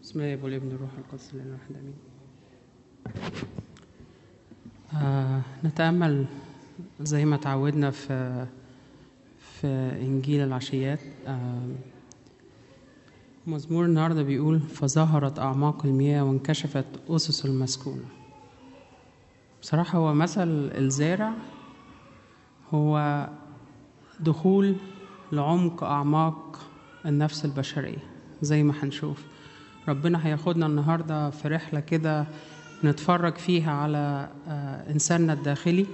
بسم الله والابن الروح القدس لنا واحد امين آه نتامل زي ما تعودنا في في انجيل العشيات آه مزمور النهارده بيقول فظهرت اعماق المياه وانكشفت اسس المسكونه بصراحه هو مثل الزارع هو دخول لعمق اعماق النفس البشريه زي ما هنشوف ربنا هياخدنا النهارده في رحله كده نتفرج فيها على آه، انساننا الداخلي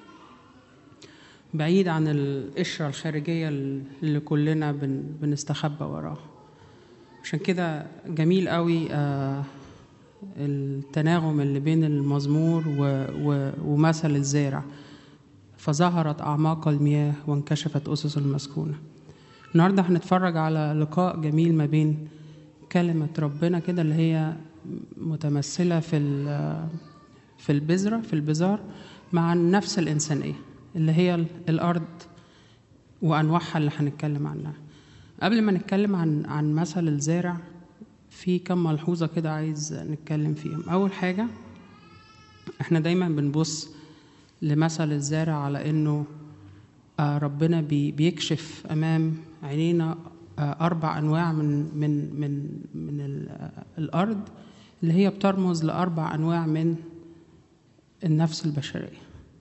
بعيد عن القشره الخارجيه اللي كلنا بن بنستخبى وراها عشان كده جميل قوي آه، التناغم اللي بين المزمور و و ومثل الزارع فظهرت أعماق المياه وانكشفت أسس المسكونة النهاردة هنتفرج على لقاء جميل ما بين كلمة ربنا كده اللي هي متمثلة في ال- في البذرة في البذار مع النفس الإنسانية اللي هي الأرض وأنواعها اللي هنتكلم عنها قبل ما نتكلم عن عن مثل الزارع في كم ملحوظة كده عايز نتكلم فيهم أول حاجة احنا دايما بنبص لمثل الزارع على انه آه، ربنا بي- بيكشف امام عينينا آه، اربع انواع من من من من ال- آه، الارض اللي هي بترمز لاربع انواع من النفس البشريه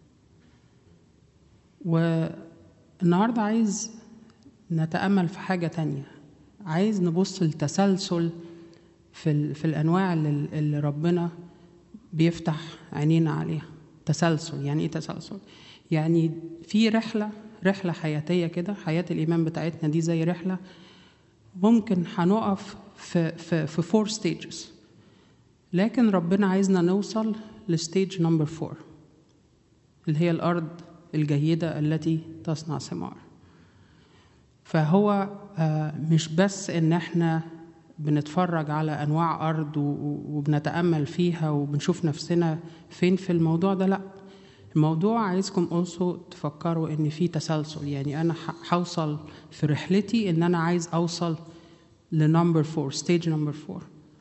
والنهارده عايز نتامل في حاجه تانية عايز نبص لتسلسل في ال- في الانواع اللي, اللي ربنا بيفتح عينينا عليها تسلسل يعني ايه تسلسل يعني في رحله رحله حياتيه كده حياه الايمان بتاعتنا دي زي رحله ممكن هنقف في في في فور ستيجز لكن ربنا عايزنا نوصل لستيج نمبر فور اللي هي الارض الجيده التي تصنع ثمار فهو آه، مش بس ان احنا بنتفرج على انواع ارض و- و- وبنتامل فيها وبنشوف نفسنا فين في الموضوع ده لا الموضوع عايزكم also تفكروا ان في تسلسل يعني انا ح- هوصل في رحلتي ان انا عايز اوصل لنمبر فور ستيج نمبر فور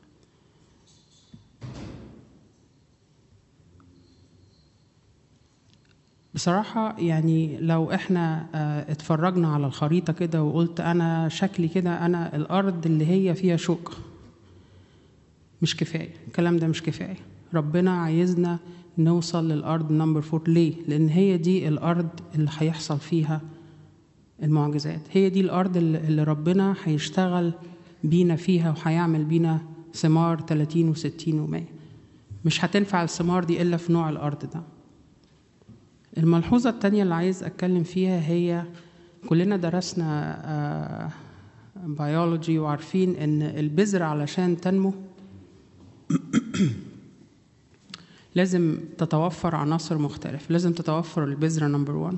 بصراحة يعني لو احنا آه، اتفرجنا على الخريطة كده وقلت أنا شكلي كده أنا الأرض اللي هي فيها شوك مش كفاية الكلام ده مش كفاية ربنا عايزنا نوصل للأرض نمبر فور ليه؟ لأن هي دي الأرض اللي هيحصل فيها المعجزات هي دي الأرض اللي اللي ربنا هيشتغل بينا فيها وهيعمل بينا ثمار 30 و60 و100 مش هتنفع الثمار دي إلا في نوع الأرض ده الملحوظة التانية اللي عايز أتكلم فيها هي كلنا درسنا بيولوجي وعارفين إن البذرة علشان تنمو لازم تتوفر عناصر مختلفة لازم تتوفر البذرة نمبر 1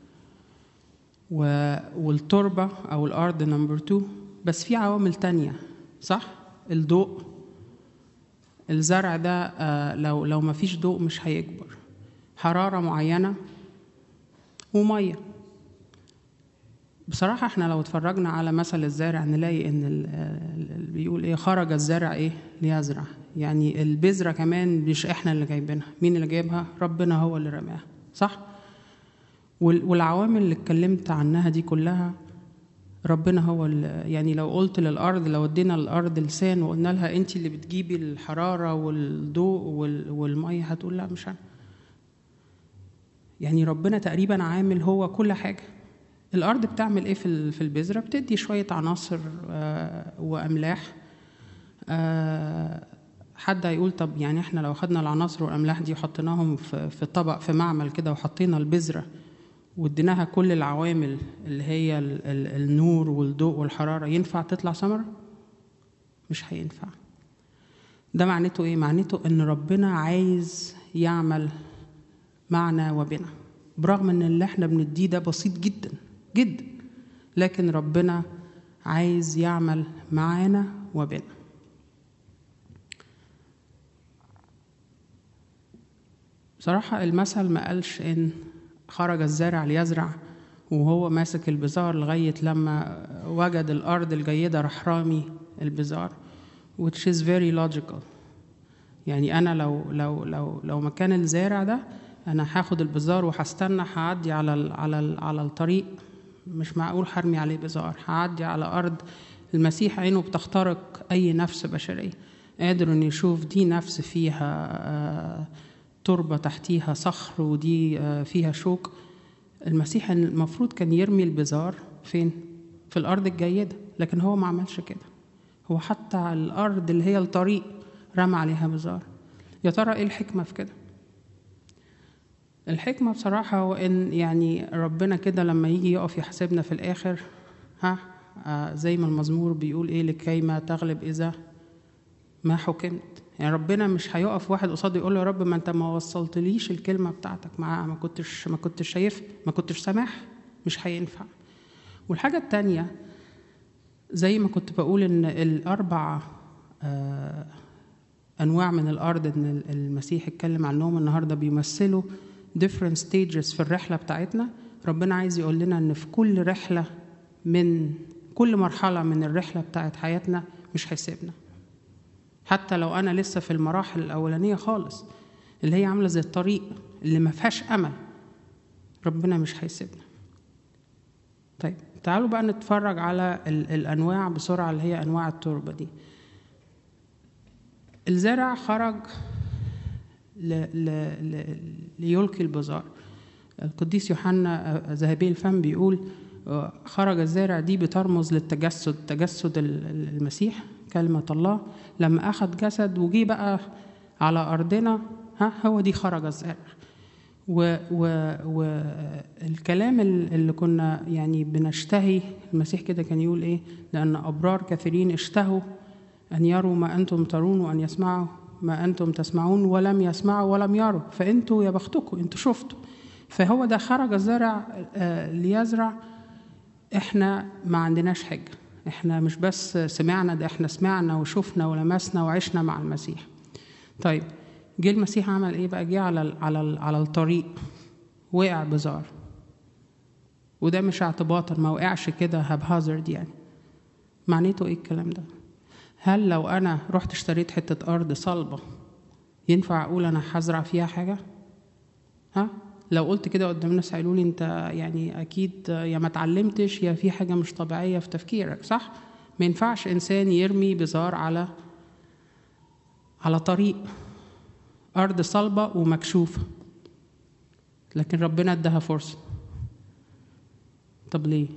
و... والتربة أو الأرض نمبر 2 بس في عوامل تانية صح؟ الضوء الزرع ده آه، لو لو ما فيش ضوء مش هيكبر حرارة معينة ومية بصراحة احنا لو اتفرجنا على مثل الزارع نلاقي ان ال- ال- ال- بيقول ايه خرج الزارع ايه ليزرع يعني البذرة كمان مش احنا اللي جايبينها مين اللي جايبها ربنا هو اللي رماها صح وال- والعوامل اللي اتكلمت عنها دي كلها ربنا هو اللي يعني لو قلت للارض لو ادينا للارض لسان وقلنا لها انت اللي بتجيبي الحراره والضوء وال- والميه هتقول لا مش انا يعني ربنا تقريبا عامل هو كل حاجه الارض بتعمل ايه في ال- في البذره بتدي شويه عناصر آه، واملاح آه، حد هيقول طب يعني احنا لو خدنا العناصر والاملاح دي وحطيناهم في في طبق في معمل كده وحطينا البذره واديناها كل العوامل اللي هي ال- ال- النور والضوء والحراره ينفع تطلع ثمره مش هينفع ده معناته ايه معناته ان ربنا عايز يعمل معنا وبنا برغم ان اللي احنا بنديه ده بسيط جدا جدا لكن ربنا عايز يعمل معانا وبنا بصراحة المثل ما قالش إن خرج الزارع ليزرع وهو ماسك البزار لغاية لما وجد الأرض الجيدة راح رامي البزار which is very logical يعني انا لو لو لو لو مكان الزارع ده انا هاخد البزار وهستنى هعدي على ال على ال على الطريق مش معقول هرمي عليه بزار هعدي على ارض المسيح عينه بتخترق اي نفس بشريه قادر انه يشوف دي نفس فيها آه تربه تحتيها صخر ودي آه فيها شوك المسيح المفروض كان يرمي البزار فين في الارض الجيده لكن هو ما عملش كده هو حتى على الارض اللي هي الطريق رمى عليها بزار يا ترى ايه الحكمه في كده الحكمة بصراحة هو إن يعني ربنا كده لما يجي يقف يحاسبنا في الآخر ها آه زي ما المزمور بيقول إيه لكي ما تغلب إذا ما حكمت يعني ربنا مش هيقف واحد قصاده يقول له يا رب ما أنت ما وصلتليش الكلمة بتاعتك ما ما كنتش ما كنتش شايف ما كنتش سامح مش هينفع والحاجة التانية زي ما كنت بقول إن الأربع آه أنواع من الأرض إن المسيح اتكلم عنهم النهاردة بيمثلوا different stages في الرحلة بتاعتنا ربنا عايز يقول لنا إن في كل رحلة من كل مرحلة من الرحلة بتاعت حياتنا مش هيسيبنا حتى لو أنا لسه في المراحل الأولانية خالص اللي هي عاملة زي الطريق اللي ما فيهاش أمل ربنا مش هيسيبنا طيب تعالوا بقى نتفرج على الأنواع بسرعة اللي هي أنواع التربة دي الزرع خرج ل... ل... ل... ليلقي البزار القديس يوحنا ذهبي الفم بيقول خرج الزارع دي بترمز للتجسد تجسد المسيح كلمة الله لما أخذ جسد وجي بقى على أرضنا ها هو دي خرج الزارع والكلام اللي كنا يعني بنشتهي المسيح كده كان يقول ايه لأن أبرار كثيرين اشتهوا أن يروا ما أنتم ترون وأن يسمعوا ما أنتم تسمعون ولم يسمعوا ولم يروا فأنتوا يا بختكم أنتوا شفتوا فهو ده خرج الزرع ليزرع احنا ما عندناش حجة احنا مش بس سمعنا ده احنا سمعنا وشفنا ولمسنا وعشنا مع المسيح طيب جه المسيح عمل ايه بقى جه على على على الطريق وقع بزار وده مش اعتباطا ما وقعش كده هبهازرد يعني معنيته ايه الكلام ده هل لو انا رحت اشتريت حته ارض صلبه ينفع اقول انا هزرع فيها حاجه ها لو قلت كده قدام الناس هيقولوا لي انت يعني اكيد يا ما اتعلمتش يا في حاجه مش طبيعيه في تفكيرك صح ما ينفعش انسان يرمي بزار على على طريق ارض صلبه ومكشوفه لكن ربنا اداها فرصه طب ليه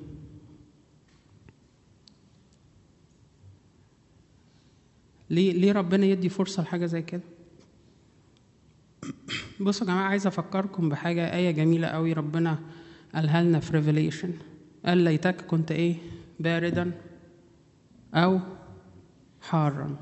ليه ليه ربنا يدي فرصه لحاجه زي كده بصوا يا جماعه عايز افكركم بحاجه ايه جميله قوي ربنا قالها لنا في ريفيليشن قال ليتك كنت ايه باردا او حارا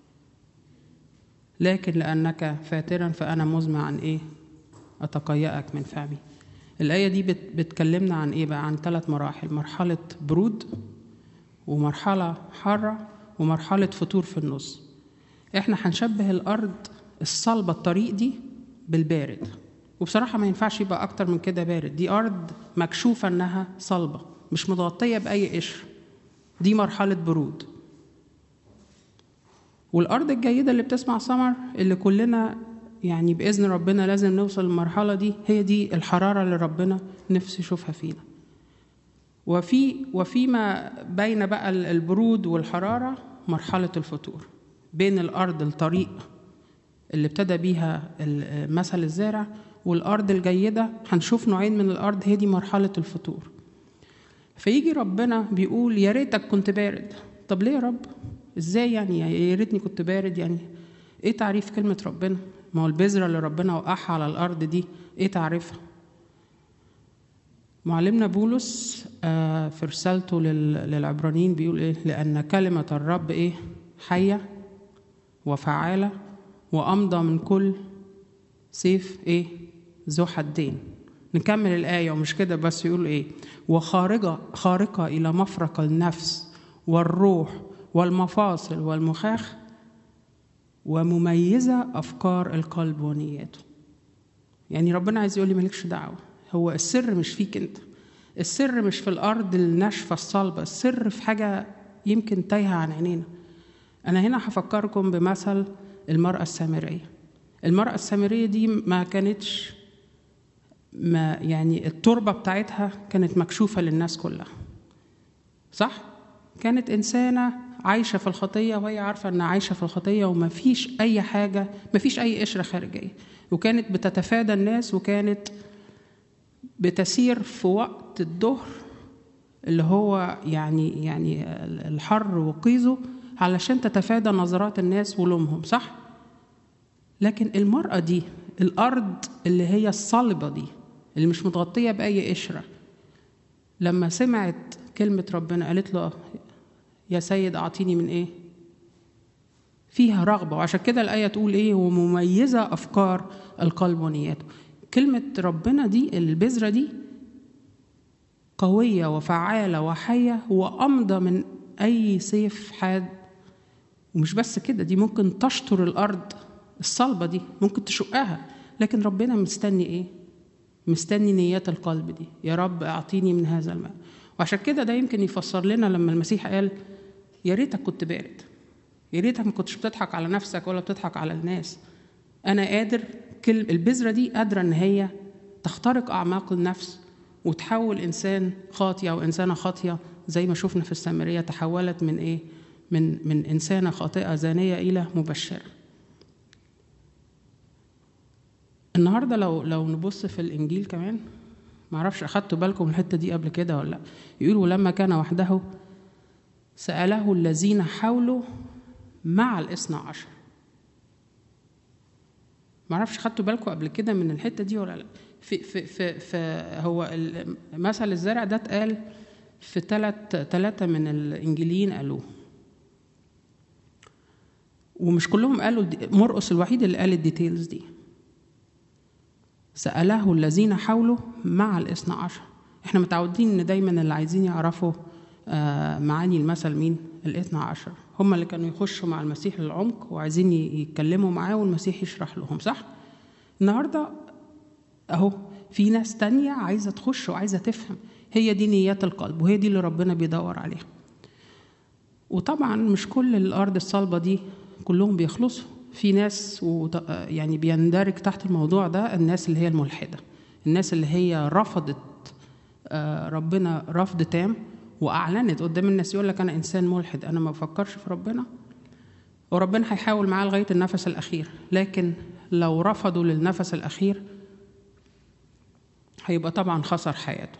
لكن لانك فاترا فانا مزمع عن ايه اتقيأك من فمي الايه دي بت بتكلمنا عن ايه بقى عن ثلاث مراحل مرحله برود ومرحله حاره ومرحله فتور في النص احنا هنشبه الارض الصلبه الطريق دي بالبارد وبصراحة ما ينفعش يبقى أكتر من كده بارد دي أرض مكشوفة إنها صلبة مش متغطية بأي قشر دي مرحلة برود والأرض الجيدة اللي بتسمع ثمر اللي كلنا يعني بإذن ربنا لازم نوصل للمرحلة دي هي دي الحرارة اللي ربنا نفسه يشوفها فينا وفي وفيما بين بقى البرود والحرارة مرحلة الفتور بين الأرض الطريق اللي ابتدى بيها مثل الزارع والارض الجيده هنشوف نوعين من الارض هي دي مرحله الفتور فيجي ربنا بيقول يا ريتك كنت بارد طب ليه يا رب ازاي يعني يا ريتني كنت بارد يعني ايه تعريف كلمه ربنا ما هو البذره اللي ربنا وقعها على الارض دي ايه تعريفها معلمنا بولس في رسالته للعبرانيين بيقول ايه لان كلمه الرب ايه حيه وفعاله وأمضى من كل سيف إيه؟ ذو حدين. نكمل الآية ومش كده بس يقول إيه؟ وخارجة خارقة إلى مفرق النفس والروح والمفاصل والمخاخ ومميزة أفكار القلب ونياته. يعني ربنا عايز يقول لي مالكش دعوة، هو السر مش فيك أنت. السر مش في الأرض الناشفة الصلبة، السر في حاجة يمكن تايهة عن عينينا. أنا هنا هفكركم بمثل المرأة السامرية المرأة السامرية دي ما كانتش ما يعني التربة بتاعتها كانت مكشوفة للناس كلها صح؟ كانت إنسانة عايشة في الخطية وهي عارفة إنها عايشة في الخطية وما فيش أي حاجة ما فيش أي قشرة خارجية وكانت بتتفادى الناس وكانت بتسير في وقت الظهر اللي هو يعني يعني الحر وقيزه علشان تتفادى نظرات الناس ولومهم صح؟ لكن المرأة دي الأرض اللي هي الصلبة دي اللي مش متغطية بأي قشرة لما سمعت كلمة ربنا قالت له يا سيد أعطيني من إيه؟ فيها رغبة وعشان كده الآية تقول إيه ومميزة أفكار القلب ونياته كلمة ربنا دي البذرة دي قوية وفعالة وحية وأمضى من أي سيف حاد ومش بس كده دي ممكن تشطر الأرض الصلبة دي ممكن تشقها لكن ربنا مستني إيه؟ مستني نيات القلب دي يا رب أعطيني من هذا الماء وعشان كده ده يمكن يفسر لنا لما المسيح قال يا ريتك كنت بارد يا ريتك ما كنتش بتضحك على نفسك ولا بتضحك على الناس أنا قادر كل البذرة دي قادرة إن هي تخترق أعماق النفس وتحول إنسان خاطية أو إنسانة خاطية زي ما شفنا في السامرية تحولت من إيه؟ من من إنسانة خاطئة زانية إلى مبشرة. النهارده لو لو نبص في الإنجيل كمان معرفش أخدتوا بالكم الحتة دي قبل كده ولا لأ يقولوا لما كان وحده سأله الذين حوله مع الاثنى عشر معرفش خدتوا بالكم قبل كده من الحتة دي ولا لأ في في في, في هو مثل الزرع ده اتقال في ثلاث ثلاثة من الإنجيليين قالوه ومش كلهم قالوا مرقس الوحيد اللي قال الديتيلز دي سأله الذين حوله مع الاثنى عشر احنا متعودين ان دايما اللي عايزين يعرفوا معاني المثل مين الاثنى عشر هم اللي كانوا يخشوا مع المسيح للعمق وعايزين يتكلموا معاه والمسيح يشرح لهم صح النهارده اهو في ناس تانية عايزة تخش وعايزة تفهم هي دي نيات القلب وهي دي اللي ربنا بيدور عليها وطبعا مش كل الأرض الصلبة دي كلهم بيخلصوا في ناس يعني بيندرج تحت الموضوع ده الناس اللي هي الملحدة الناس اللي هي رفضت ربنا رفض تام وأعلنت قدام الناس يقول لك أنا إنسان ملحد أنا ما بفكرش في ربنا وربنا هيحاول معاه لغاية النفس الأخير لكن لو رفضوا للنفس الأخير هيبقى طبعا خسر حياته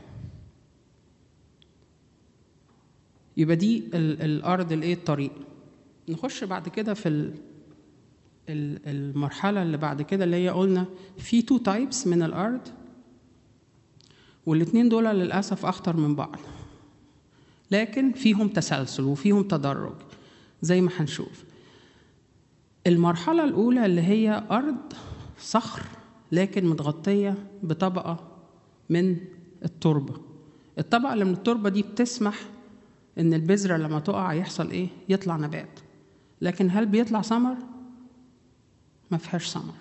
يبقى دي ال الارض الايه الطريق نخش بعد كده في ال المرحله اللي بعد كده اللي هي قلنا في تو تايبس من الارض والاثنين دول للاسف اخطر من بعض لكن فيهم تسلسل وفيهم تدرج زي ما هنشوف المرحله الاولى اللي هي ارض صخر لكن متغطيه بطبقه من التربة الطبقة اللي من التربة دي بتسمح إن البذرة لما تقع يحصل إيه؟ يطلع نبات لكن هل بيطلع ثمر؟ ما فيهاش ثمر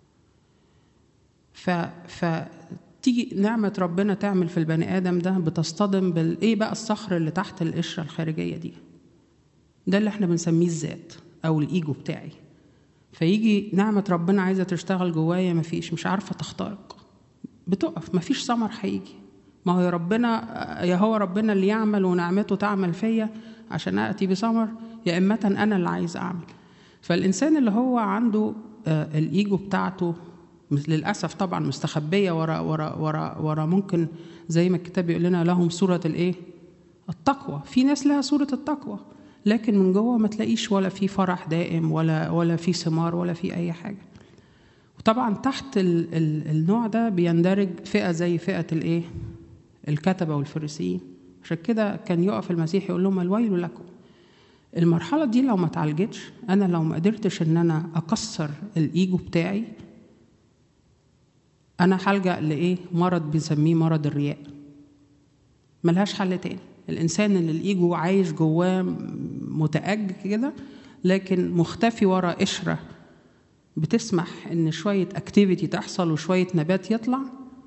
ف... فتيجي نعمة ربنا تعمل في البني آدم ده بتصطدم بالإيه بقى الصخر اللي تحت القشرة الخارجية دي ده اللي احنا بنسميه الذات أو الإيجو بتاعي فيجي نعمة ربنا عايزة تشتغل جوايا مفيش مش عارفة تخترق بتقف مفيش ثمر هيجي ما هو يا ربنا يا هو ربنا اللي يعمل ونعمته تعمل فيا عشان اتي بثمر يا اما انا اللي عايز اعمل فالانسان اللي هو عنده الايجو بتاعته للاسف طبعا مستخبيه ورا ورا ورا ورا ممكن زي ما الكتاب يقول لنا لهم صوره الايه التقوى في ناس لها صوره التقوى لكن من جوه ما تلاقيش ولا في فرح دائم ولا ولا في ثمار ولا في اي حاجه وطبعا تحت ال ال النوع ده بيندرج فئه زي فئه الايه الكتبه والفريسيين عشان كده كان يقف المسيح يقول لهم الويل لكم المرحله دي لو ما اتعالجتش انا لو ما قدرتش ان انا اكسر الايجو بتاعي انا هلجا لايه مرض بنسميه مرض الرياء ملهاش حل تاني الانسان اللي الايجو عايش جواه متأج كده لكن مختفي ورا قشره بتسمح ان شويه اكتيفيتي تحصل وشويه نبات يطلع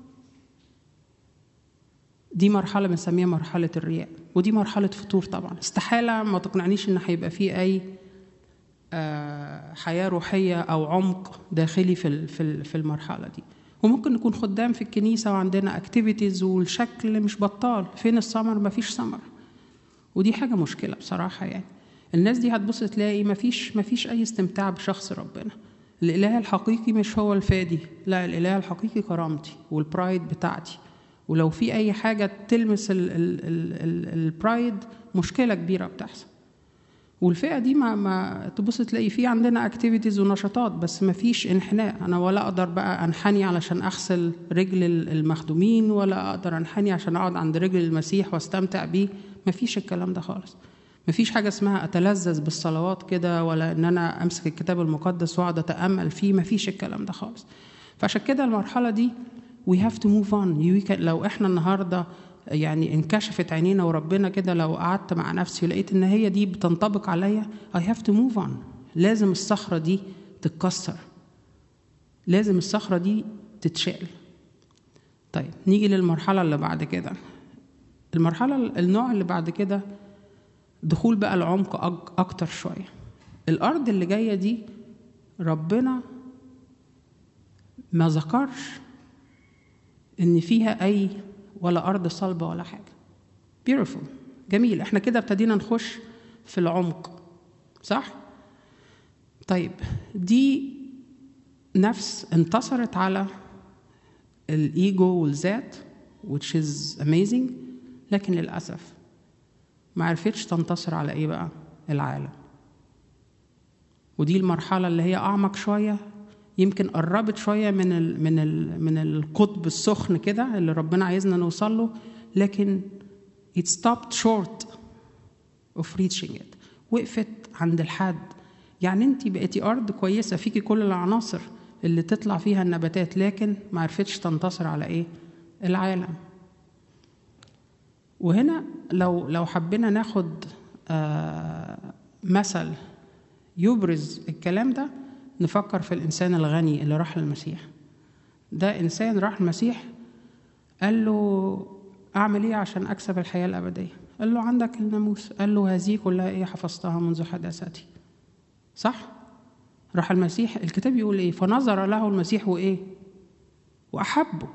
دي مرحله بنسميها مرحله الرياء ودي مرحله فتور طبعا استحاله ما تقنعنيش ان هيبقى فيه اي آه، حياه روحيه او عمق داخلي في في في المرحله دي وممكن نكون خدام في الكنيسه وعندنا اكتيفيتيز والشكل مش بطال فين السمر مفيش سمر ودي حاجه مشكله بصراحه يعني الناس دي هتبص تلاقي مفيش مفيش اي استمتاع بشخص ربنا الاله الحقيقي مش هو الفادي لا الاله الحقيقي كرامتي والبرايد بتاعتي ولو في اي حاجه تلمس البرايد مشكله كبيره بتحصل والفئه دي ما, ما تبص تلاقي في عندنا اكتيفيتيز ونشاطات بس ما فيش انحناء انا ولا اقدر بقى انحني علشان اغسل رجل المخدومين ولا اقدر انحني عشان اقعد عند رجل المسيح واستمتع بيه ما فيش الكلام ده خالص ما فيش حاجه اسمها اتلذذ بالصلوات كده ولا ان انا امسك الكتاب المقدس واقعد اتامل فيه ما فيش الكلام ده خالص فعشان كده المرحله دي we have to move on لو احنا النهارده يعني انكشفت عينينا وربنا كده لو قعدت مع نفسي ولقيت ان هي دي بتنطبق عليا I have to move on لازم الصخرة دي تتكسر لازم الصخرة دي تتشال طيب نيجي للمرحلة اللي بعد كده المرحلة النوع اللي بعد كده دخول بقى العمق أكتر شوية الأرض اللي جاية دي ربنا ما ذكرش إن فيها أي ولا أرض صلبة ولا حاجة beautiful جميل احنا كده ابتدينا نخش في العمق صح؟ طيب دي نفس انتصرت على الايجو والذات which is amazing لكن للأسف ما عرفتش تنتصر على ايه بقى؟ العالم ودي المرحلة اللي هي أعمق شوية يمكن قربت شويه من ال من ال من القطب السخن كده اللي ربنا عايزنا نوصل له لكن it stopped short of reaching it وقفت عند الحد يعني انت بقيتي ارض كويسه فيكي كل العناصر اللي تطلع فيها النباتات لكن ما عرفتش تنتصر على ايه العالم وهنا لو لو حبينا ناخد آه مثل يبرز الكلام ده نفكر في الإنسان الغني اللي راح للمسيح ده إنسان راح المسيح قال له أعمل إيه عشان أكسب الحياة الأبدية قال له عندك الناموس قال له هذه كلها إيه حفظتها منذ حداثتي صح راح المسيح الكتاب يقول إيه فنظر له المسيح وإيه وأحبه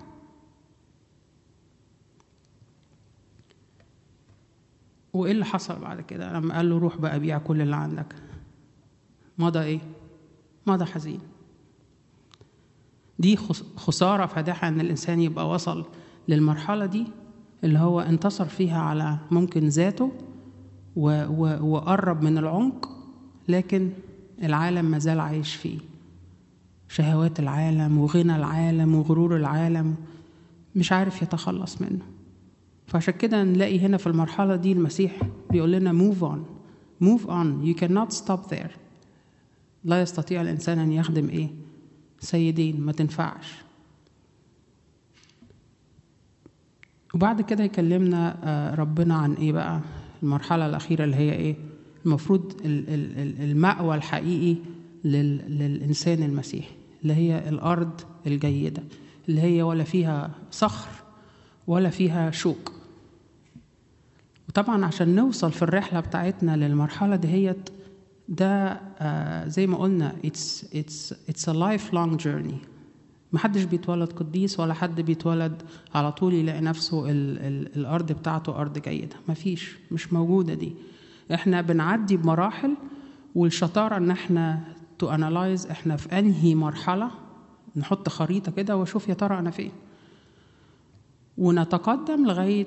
وإيه اللي حصل بعد كده لما قال له روح بقى بيع كل اللي عندك مضى إيه ماذا حزين دي خسارة فادحة إن الإنسان يبقى وصل للمرحلة دي اللي هو انتصر فيها على ممكن ذاته وقرب من العمق لكن العالم ما زال عايش فيه شهوات العالم وغنى العالم وغرور العالم مش عارف يتخلص منه فعشان كده نلاقي هنا في المرحلة دي المسيح بيقول لنا move on move on you cannot stop there لا يستطيع الإنسان أن يخدم إيه سيدين ما تنفعش وبعد كده يكلمنا آه، ربنا عن إيه بقى المرحلة الأخيرة اللي هي إيه المفروض المأوى الحقيقي للإنسان المسيحي اللي هي الأرض الجيدة اللي هي ولا فيها صخر ولا فيها شوك وطبعا عشان نوصل في الرحلة بتاعتنا للمرحلة دهيت ده uh, زي ما قلنا it's it's it's a lifelong journey محدش بيتولد قديس ولا حد بيتولد على طول يلاقي نفسه ال ال الارض بتاعته ارض جيده مفيش مش موجوده دي احنا بنعدي بمراحل والشطاره ان احنا تو انالايز احنا في انهي مرحله نحط خريطه كده واشوف يا ترى انا فين ونتقدم لغايه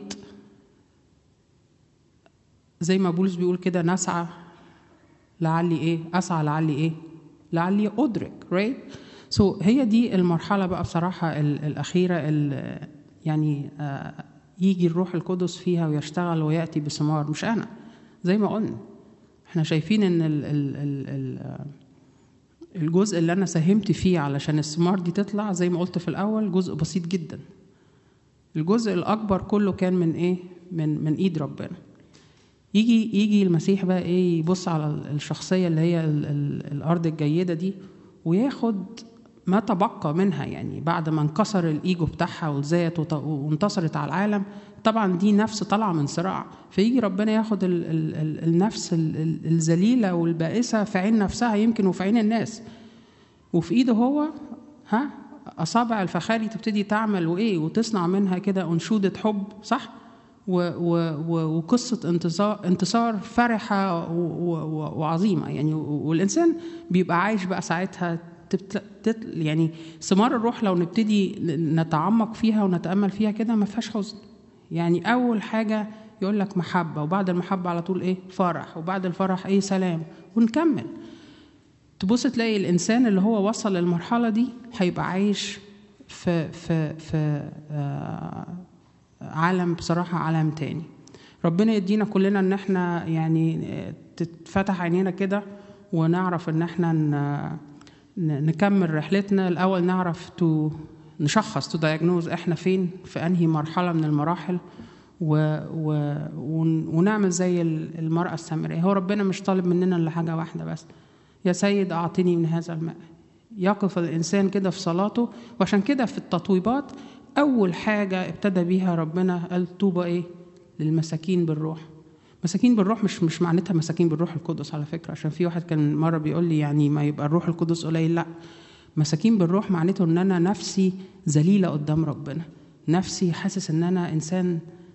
زي ما بولس بيقول كده نسعى لعلي ايه اسعى لعلي ايه لعلي ادرك right سو so هي دي المرحله بقى بصراحه الاخيره اللي يعني آه يجي الروح القدس فيها ويشتغل وياتي بثمار مش انا زي ما قلنا احنا شايفين ان ال ال ال ال الجزء اللي انا ساهمت فيه علشان الثمار دي تطلع زي ما قلت في الاول جزء بسيط جدا الجزء الاكبر كله كان من ايه من من ايد ربنا يجي يجي المسيح بقى ايه يبص على الشخصيه اللي هي ال ال الارض الجيده دي وياخد ما تبقى منها يعني بعد ما انكسر الايجو بتاعها والذات وانتصرت على العالم طبعا دي نفس طالعه من صراع فيجي ربنا ياخد ال ال ال النفس ال ال الذليله والبائسه في عين نفسها يمكن وفي عين الناس وفي ايده هو ها اصابع الفخاري تبتدي تعمل وايه وتصنع منها كده انشوده حب صح و و و وقصه انتصار انتصار فرحه و و وعظيمه يعني والانسان بيبقى عايش بقى ساعتها تبت... تت... يعني ثمار الروح لو نبتدي نتعمق فيها ونتامل فيها كده ما فيهاش حزن يعني اول حاجه يقول لك محبه وبعد المحبه على طول ايه فرح وبعد الفرح ايه سلام ونكمل تبص تلاقي الانسان اللي هو وصل للمرحله دي هيبقى عايش في في في آه عالم بصراحه عالم تاني ربنا يدينا كلنا ان احنا يعني تتفتح عينينا كده ونعرف ان احنا نكمل رحلتنا الاول نعرف تو نشخص تو دايجنوز احنا فين في انهي مرحله من المراحل و و ونعمل زي المراه السامريه هو ربنا مش طالب مننا الا حاجه واحده بس يا سيد اعطني من هذا الماء يقف الانسان كده في صلاته وعشان كده في التطويبات اول حاجه ابتدى بيها ربنا قال طوبى ايه للمساكين بالروح مساكين بالروح مش مش معناتها مساكين بالروح القدس على فكره عشان في واحد كان مره بيقول لي يعني ما يبقى الروح القدس قليل لا مساكين بالروح معناته ان انا نفسي ذليله قدام ربنا نفسي حاسس ان انا انسان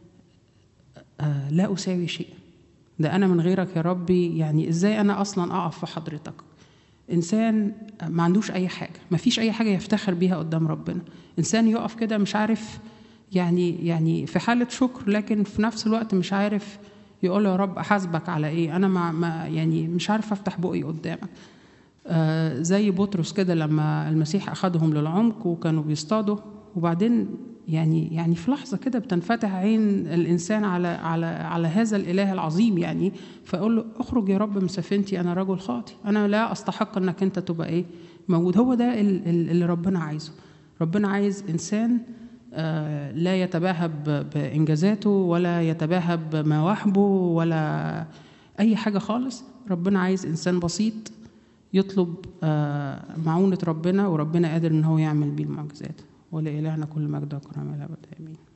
آه لا اساوي شيء ده انا من غيرك يا ربي يعني ازاي انا اصلا اقف في حضرتك انسان ما عندوش اي حاجه ما فيش اي حاجه يفتخر بيها قدام ربنا انسان يقف كده مش عارف يعني يعني في حاله شكر لكن في نفس الوقت مش عارف يقول يا رب احاسبك على ايه انا ما, ما يعني مش عارف افتح بقي قدامك آه زي بطرس كده لما المسيح اخذهم للعمق وكانوا بيصطادوا وبعدين يعني يعني في لحظه كده بتنفتح عين الانسان على على على هذا الاله العظيم يعني فاقول له اخرج يا رب من سفينتي انا رجل خاطي انا لا استحق انك انت تبقى ايه موجود هو ده اللي ربنا عايزه ربنا عايز انسان آه لا يتباهى بانجازاته ولا يتباهى بمواهبه ولا اي حاجه خالص ربنا عايز انسان بسيط يطلب آه معونه ربنا وربنا قادر ان هو يعمل بيه المعجزات ولإلهنا كل مجد وكرامه الى الابد امين